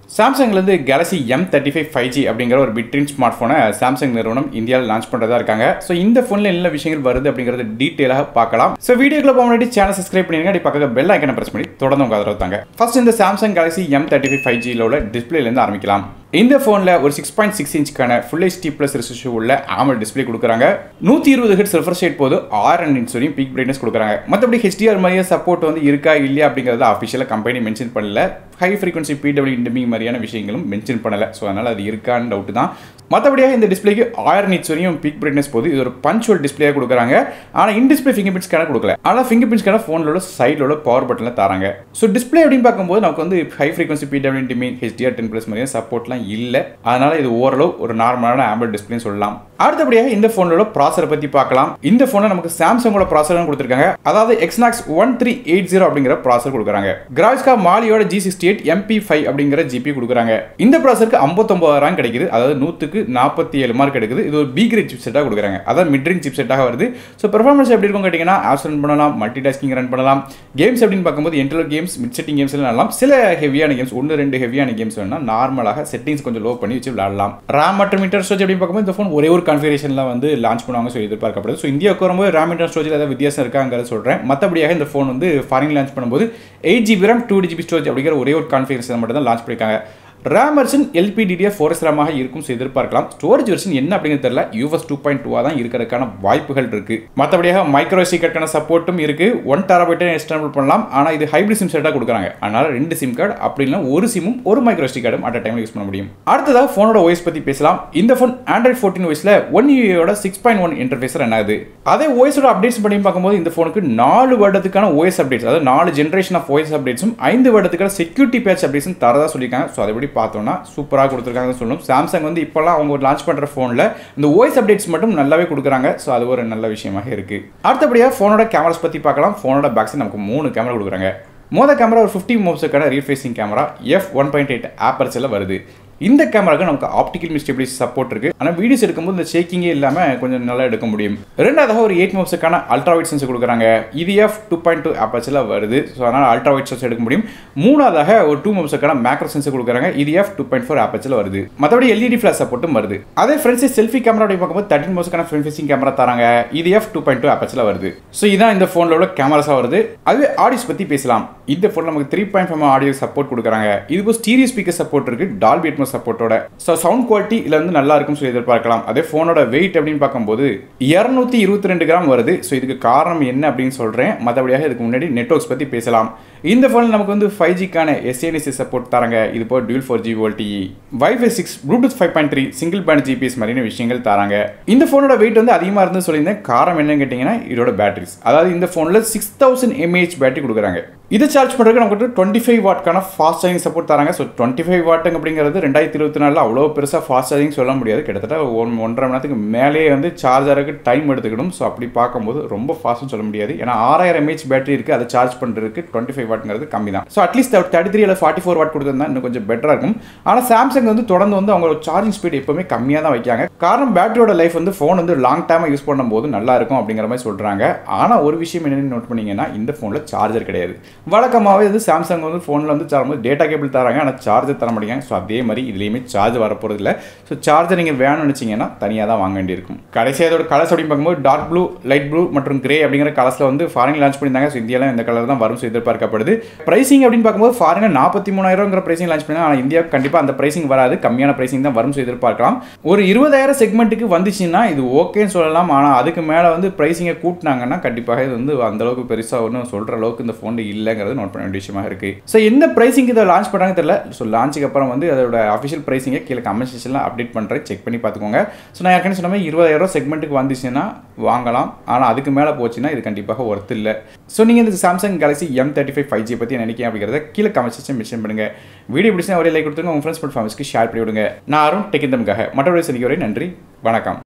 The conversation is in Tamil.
சாம்சங்லேருந்து Galaxy M thirty five five G அப்படிங்கிற ஒரு பிட்ரின் ஸ்மார்ட் ஃபோனை சாம்சங் நிறுவனம் இந்தியாவில் லான்ச் பண்ணுறதா இருக்காங்க ஸோ இந்த ஃபோனில் என்ன விஷயங்கள் வருது அப்படிங்கிறது டீட்டெயிலாக பார்க்கலாம் ஸோ வீடியோக்குள்ள போக முன்னாடி சேனல் சப்ஸ்கிரைப் பண்ணிருங்க அப்படி பக்கத்தில் பெல் ஐக்கனை பிரஸ் பண்ணி தொடர்ந்து உங்க ஆதரவு தாங்க ஃபர்ஸ்ட் இந்த Samsung Galaxy M thirty five five ஜியில் உள்ள டிஸ்பிளேலேருந்து ஆரம்பிக்கலாம் இந்த ஃபோனில் ஒரு சிக்ஸ் பாயிண்ட் சிக்ஸ் இன்ச்சுக்கான ஃபுல் ஹெச்டி ப்ளஸ் ரிசர்ஷ் உள்ள ஆமல் டிஸ்பிளே கொடுக்குறாங்க நூற்றி இருபது ஹெட் ரெஃப்ரெஷ் ரேட் போது ஆறு இன்ச் வரையும் பீக் பிரைட்னஸ் கொடுக்குறாங்க மற்றபடி ஹெச்டிஆர் மாதிரியே சப்போர்ட் வந்து இருக்கா இல்லையா அப்படிங்கிறத அஃபிஷியலாக கம்பெனி மென்ஷன் பண்ணல ஹை ஃப்ரீக்வன்சி பிடபிள்யூ இன்டமிங் மாதிரியான விஷயங்களும் மென்ஷன் பண்ணலை ஸோ அதனால் அது இருக்கான்னு டவுட் தான் மற்றபடியாக இந்த டிஸ்பிளேக்கு ஆயிரம் நிட்ஸ் வரையும் பீக் பிரைட்னஸ் போது இது ஒரு பஞ்சுவல் டிஸ்பிளேயாக கொடுக்குறாங்க ஆனால் in display finger print scanner கொடுக்கல ஆனால் ஃபிங்கர் பிரிண்ட் ஸ்கேனர் ஃபோனோட சைடோட பவர் பட்டனில் தராங்க ஸோ டிஸ்பிளே அப்படின்னு பார்க்கும்போது நமக்கு வந்து ஹை ஃப்ரீக்வன்சி பிடபிள்யூ இன்டமிங் ஹெச்டிஆர் டென் ப்ளஸ் மாதிரியான சப்போர்ட்லாம் இல்லை அதனால் இது ஓரளவு ஒரு நார்மலான ஆம்பிள் டிஸ்பிளேன்னு சொல்லலாம் அடுத்தபடியாக இந்த ஃபோனோட ப்ராசரை பற்றி பார்க்கலாம் இந்த ஃபோனை நமக்கு சாம்சங்கோட ப்ராசர் கொடுத்துருக்காங்க அதாவது Exynos one three eight zero அப்படிங்கிற ப்ராசர் கொடுக்குறாங்க கிராவிஸ்கா மாலியோட G sixty eight MP five அப்படிங்கிற ஜிபி கொடுக்குறாங்க இந்த ப்ராசருக்கு ஐம்பத்தொம்பதாயிரம் கிடைக்குது அதாவது நூற்றுக்கு நாற்பத்தி ஏழு மார்க் எடுக்குது இது ஒரு பி கிரேட் சிப் செட்டாக கொடுக்குறாங்க அதாவது மிட்ரிங் சிப் செட்டாக வருது ஸோ பெர்ஃபார்மன்ஸ் எப்படி இருக்கும் கேட்டிங்கன்னா ஆப்ஸ் ரன் பண்ணலாம் மல்டி டாஸ்கிங் ரன் பண்ணலாம் கேம்ஸ் அப்படின்னு பார்க்கும்போது என்டர்வல் கேம்ஸ் மிட் செட்டிங் கேம்ஸ் எல்லாம் சில ஹெவியான கேம்ஸ் ஒன்று ரெண்டு ஹெவியான கேம்ஸ் வேணால் நார்மலாக செட்டிங்ஸ் கொஞ்சம் லோ பண்ணி வச்சு விளாடலாம் ரேம் மற்றும் இன்டர் ஸ்டோரேஜ் அப்படின்னு பார்க்கும்போது இந்த ஃபோன் ஒரே ஒரு கான்ஃபிகரேஷனில் வந்து லான்ச் பண்ணுவாங்க ஸோ எதிர்பார்க்கப்படுது ஸோ இந்தியாவுக்கு வரும்போது ரேம் இன்டர் ஸ்டோரேஜில் ஏதாவது வித்தியாசம் இருக்காங்கிறத சொல்கிறேன் மற்றபடியாக இந்த ஃபோன் வந்து ஃபாரின் லான்ச் பண்ணும்போது eight GB RAM two GB storage அப்படிங்கிற ஒரே ஒரு கான்ஃபிகரேஷன் மட்டும் தான் லான்ச் பண்ணியிருக்காங்க ரேம் வெர்ஷன் எல்பிடிடிஎஃப் ஃபோரஸ் ரேமாக இருக்கும் ஸோ எதிர்பார்க்கலாம் ஸ்டோரேஜ் வெர்ஷன் என்ன அப்படிங்கிறது தெரியல யூஎஸ் டூ பாயிண்ட் டூவாக தான் இருக்கிறதுக்கான வாய்ப்புகள் இருக்கு மற்றபடியாக மைக்ரோ சிக்கெட்டுக்கான சப்போர்ட்டும் இருக்கு ஒன் டெராபைட்டை எக்ஸ்டர்னல் பண்ணலாம் ஆனால் இது ஹைப்ரிட் சிம் செட்டாக கொடுக்குறாங்க அதனால ரெண்டு சிம் கார்டு அப்படி இல்லை ஒரு சிம்மும் ஒரு மைக்ரோ சி கார்டும் அட் டைம் யூஸ் பண்ண முடியும் அடுத்ததாக ஃபோனோட ஓஎஸ் பற்றி பேசலாம் இந்த ஃபோன் ஆண்ட்ராய்ட் ஃபோர்டீன் ஓஎஸ்ல ஒன் யூயோட six point one interface run ஆகுது அதே ஓஎஸோட அப்டேட்ஸ் பண்ணி பார்க்கும்போது இந்த ஃபோனுக்கு நாலு வருடத்துக்கான ஓஎஸ் அப்டேட்ஸ் அதாவது நாலு ஜென்ரேஷன் ஆஃப் ஓஎஸ் அப்டேட்ஸும் ஐந்து வருடத்துக்கான செக்யூரிட்டி பேட்ச் அப்டேட்ஸும் தரதா சொல்லியிருக்காங்க ஸோ அதை பார்த்தோம்னா சூப்பராக கொடுத்துருக்காங்கன்னு சொல்லணும் சாம்சங் வந்து இப்போல்லாம் அவங்க லான்ச் பண்ணுற ஃபோனில் இந்த ஓஎஸ் அப்டேட்ஸ் மட்டும் நல்லாவே கொடுக்குறாங்க ஸோ அது ஒரு நல்ல விஷயமாக இருக்குது அடுத்தபடியாக ஃபோனோட கேமராஸ் பற்றி பார்க்கலாம் ஃபோனோட பேக்ஸில் நமக்கு மூணு கேமரா கொடுக்குறாங்க மொதல் கேமரா ஒரு ஃபிஃப்டி மோப்ஸுக்கான rear facing camera F one point eight ஆப்பர்ஸில் வருது இந்த கேமராக்கு நமக்கு ஆப்டிக்கல் மிஸ்டபிலிட்டி சப்போர்ட் இருக்கு ஆனால் வீடியோஸ் எடுக்கும்போது இந்த ஷேக்கிங்கே இல்லாமல் கொஞ்சம் நல்லா எடுக்க முடியும் ரெண்டாவதாக ஒரு எயிட் மோப்ஸுக்கான அல்ட்ரா வைட் சென்ஸ் கொடுக்குறாங்க இது எஃப் டூ பாயிண்ட் டூ ஆப்பர்ஸில் வருது ஸோ அதனால் அல்ட்ரா வைட் சென்ஸ் எடுக்க முடியும் மூணாவதாக ஒரு டூ மோப்ஸுக்கான மேக்ரோ சென்ஸ் கொடுக்குறாங்க இது எஃப் டூ பாயிண்ட் ஃபோர் ஆப்பர்ஸில் வருது மற்றபடி எல்இடி ஃபிளாஷ் சப்போர்ட்டும் வருது அதே ஃப்ரெண்ட்ஸ் செல்ஃபி கேமரா அப்படி பார்க்கும்போது தேர்ட்டின் மோப்ஸுக்கான ஃப்ரண்ட் ஃபேசிங் கேமரா தராங்க இது எஃப் டூ பாயிண்ட் டூ ஆப்பர்ஸில் வருது ஸோ இதான் இந்த ஃபோனில் உள்ள கேமராஸாக வருது அதுவே ஆடியோஸ் பற்றி பேசலாம் இந்த ஃபோன் நமக்கு three point five audio support கொடுக்குறாங்க இது ஸ்டீரியோ ஸ்பீக்கர் சப்போர்ட் இருக்கு டால்பி எட்மோ சப்போர்ட்டோட ஸோ சவுண்ட் குவாலிட்டி இதில் வந்து நல்லா இருக்கும்னு சொல்லி எதிர்பார்க்கலாம் அதே ஃபோனோட வெயிட் அப்படின்னு பார்க்கும்போது இரநூத்தி இருபத்தி ரெண்டு கிராம் வருது ஸோ இதுக்கு காரணம் என்ன அப்படின்னு சொல்கிறேன் மற்றபடியாக இதுக்கு முன்னாடி நெட்ஒர்க்ஸ் பற்றி பேசலாம் இந்த ஃபோனில் நமக்கு வந்து ஃபைவ் ஜிக்கான எஸ்ஏடிசி சப்போர்ட் தராங்க இது போல் dual four G VoLTE wifi six Bluetooth five point three single band GPS மாதிரியான விஷயங்கள் தராங்க இந்த ஃபோனோட வெயிட் வந்து அதிகமாக இருந்து சொல்லியிருந்தேன் காரணம் என்னன்னு கேட்டிங்கன்னா இதோட பேட்டரிஸ் அதாவது இந்த ஃபோனில் சிக்ஸ் தௌசண்ட் எம்ஏஹெச் பேட்டரி கொடுக்குறாங்க இதை சார்ஜ் பண்ணுறதுக்கு நமக்கு டுவெண்ட்டி ஃபைவ் வாட்க்கான ஃபாஸ்ட் சார்ஜிங் சப்போர்ட் தராங்க ஸோ டுவெண்ட்டி ஃபைவ் வாட்டுங்க அப்படிங்கிறது ரெண்டாயிரத்தி இருபத்தி நாலில் அவ்வளோ பெருசாக ஃபாஸ்ட் சார்ஜிங் சொல்ல முடியாது கிட்டத்தட்ட ஒன் ஒன்றரை மணி நேரத்துக்கு மேலேயே வந்து சார்ஜ் ஆகிறதுக்கு டைம் எடுத்துக்கணும் ஸோ அப்படி பார்க்கும்போது ரொம்ப ஃபாஸ்ட்னு சொல்ல முடியாது ஏன்னா ஆறாயிரம் எம்ஏஹெச் பேட்டரி இருக்குது அதை சார்ஜ் பண்ணுறதுக்கு டுவெண்ட்டி ஃபைவ் வாட்ங்கிறது கம்மி தான் ஸோ அட்லீஸ்ட் தேர்ட்டி த்ரீ இல்லை ஃபார்ட்டி ஃபோர் வாட் கொடுத்துருந்தா இன்னும் கொஞ்சம் பெட்டராக இருக்கும் ஆனால் சாம்சங் வந்து தொடர்ந்து வந்து அவங்களோட சார்ஜிங் ஸ்பீட் எப்பவுமே கம்மியாக தான் வைக்காங்க காரணம் பேட்டரியோட லைஃப் வந்து ஃபோன் வந்து லாங் டைமாக யூஸ் பண்ணும்போது நல்லா இருக்கும் அப்படிங்கிற மாதிரி சொல்கிறாங்க ஆனால் ஒரு விஷயம் என்னென்னு நோட் பண்ணீங்கன்னா இந்த ஃபோனில் சார்ஜர் கிடையாது வழக்கமாகவே வந்து சாம்சங் வந்து ஃபோனில் வந்து சார்ஜ் டேட்டா கேபிள் தராங்க ஆனால் சார்ஜர் தர மாட்டேங்க ஸோ அதே மாதிரி இதுலேயுமே சார்ஜ் வரப்போகிறது இல்லை ஸோ சார்ஜர் நீங்கள் வேணும்னு நினச்சிங்கன்னா தனியாக தான் வாங்க வேண்டியிருக்கும் கடைசியாக அதோட கலர்ஸ் அப்படின்னு பார்க்கும்போது டார்க் ப்ளூ லைட் ப்ளூ மற்றும் கிரே அப்படிங்கிற கலர்ஸில் வந்து ஃபாரின் லான்ச் பண்ணியிருந்தாங்க ஸோ இந்தியாவில் இந்த கலர் தான் வரும் எதிர்பார்க்கப்படுது ப்ரைசிங் அப்படின்னு பார்க்கும்போது ஃபாரினில் நாற்பத்தி மூணாயிரங்கிற ப்ரைசிங் லான்ச் பண்ணி ஆனால் இந்தியாவுக்கு கண்டிப்பாக அந்த ப்ரைசிங் வராது கம்மியான ப்ரைசிங் தான் வரும் எதிர்பார்க்கலாம் ஒரு இருபதாயிரம் செக்மெண்ட்டுக்கு வந்துச்சுன்னா இது ஓகேன்னு சொல்லலாம் ஆனால் அதுக்கு மேலே வந்து ப்ரைசிங்கை கூட்டினாங்கன்னா கண்டிப்பாக இது வந்து அந்த அளவுக்கு பெருசாக ஒன்றும் சொல்கிற அளவுக்கு இந்த ஃபோன் இல்லைங்கிறது நோட் பண்ண வேண்டிய விஷயமாக இருக்குது ஸோ எந்த ப்ரைசிங் இதை லான்ச் பண்ணுறாங்க தெரியல ஸோ லான்ச்சுக்கு அப்புறம் வந்து அதோட அஃபிஷியல் ப்ரைசிங்கை கீழே கமெண்ட் செக்ஷனில் அப்டேட் பண்ணுறேன் செக் பண்ணி பார்த்துக்கோங்க ஸோ நான் ஏற்கனவே சொன்ன மாதிரி இருபதாயிரம் செக்மெண்ட்டுக்கு வந்துச்சுன்னா வாங்கலாம் ஆனால் அதுக்கு மேலே போச்சுன்னா இது கண்டிப்பாக ஒர்த் இல்லை ஸோ நீங்கள் இந்த Samsung Galaxy M thirty five five G பற்றி நினைக்கிறேன் அப்படிங்கிறத கீழே கமெண்ட் செக்ஷன் மென்ஷன் பண்ணுங்கள் வீடியோ பிடிச்சா ஒரே லைக் கொடுத்துருங்க உங்கள் ஃப்ரெண்ட்ஸ் ஃபேமிலிஸ்க்கு ஷேர் பண்ணி விடுங்க நான் அருண் டெக்கிந்தமுக்காக மற்றொரு சந்திக்க வரை நன்றி வணக்கம்